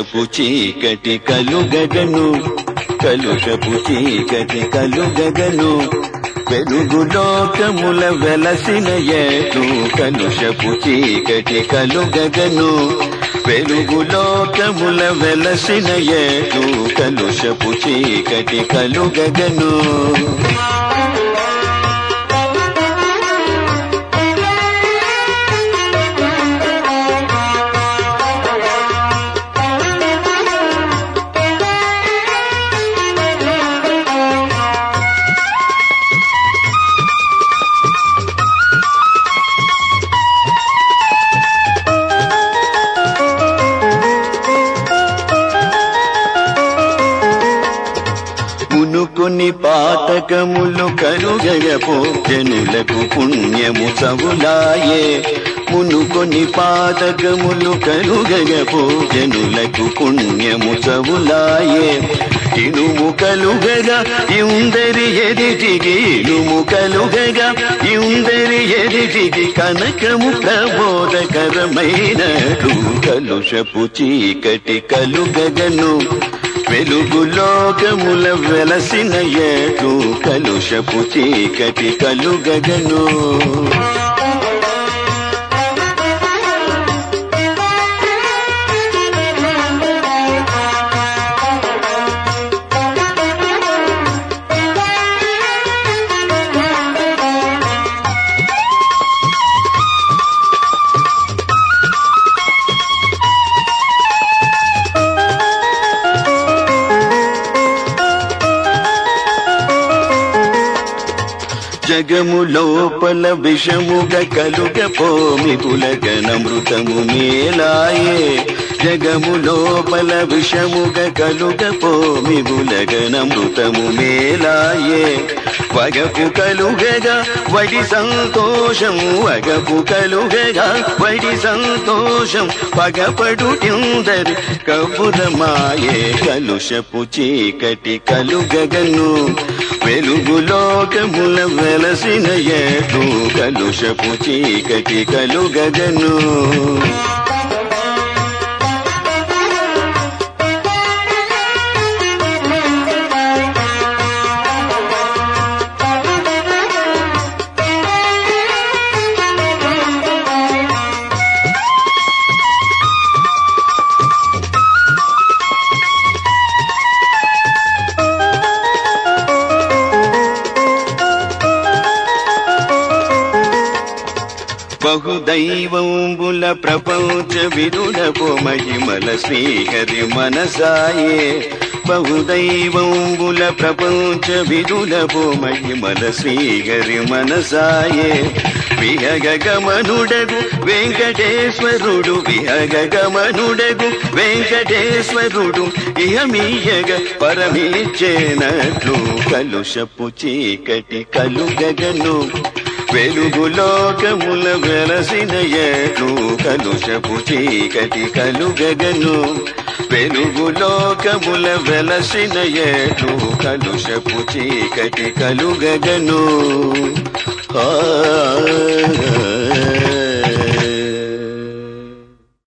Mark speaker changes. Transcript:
Speaker 1: కలుషపు చీకటి కలుగగను కలుషపు చీకటి కలుగగను వెలుగు లోకముల వెలసిన ఏటు కలుషపు చీకటి కలుగగను వెలుగు లోకముల వెలసిన ఏటు కలుషపు చీకటి కలుగగను మునుకొని పాతకములు కరుగయపో జనులకు పుణ్యము సవులాయే మునుకొని పాతకములు కరుగయపో జనులకు పుణ్యము సవులాయే ఇనుము కలుగగా ఇందరి ఎదిటికి ఇనుము కలుగగా ఇందరి ఎదిటికి కనకము ప్రబోధకరమైనటు కలుషపు చీకటి కలుగగను వెలుగు లోకముల వెలసిన ఏటు కలుషపు చీకటి కలుగగను జగము లోపల విషముగ కలుగ పోమిగులగనమృతము మేలాయే జగము లోపల విషముగ కలుగ పోమిగులగనమృతము మేలాయే వగపు కలుగగా వడి సంతోషం వగపు కలుగగా వడి సంతోషం పగపడు ఇందరి కబురమాయే కలుషపు చీకటి కలుగగను వెలుగు లోకముల వెలసిన ఏటు కలుషపు చీకటి కలుగగను బహుదైవంబుల ప్రపంచ విరుడపు మహిమల శ్రీహరి మనసాయే బహుదైవంబుల ప్రపంచ విరుడపు మహిమల శ్రీహరి మనసాయే విహగమనుడగు వెంకటేశ్వరుడు విహగమనుడగు వెంకటేశ్వరుడు ఇహమీయగ పరమిచ్చేనట్లు కలుషపు చీకటి కలుగగను వెలుగు లోకముల వెలసిన ఏటు కలుషపు చీకటి కలుగగను వెలుగు లోకముల వెలసిన ఏటు కలుషపు చీకటి కలుగగను ఆ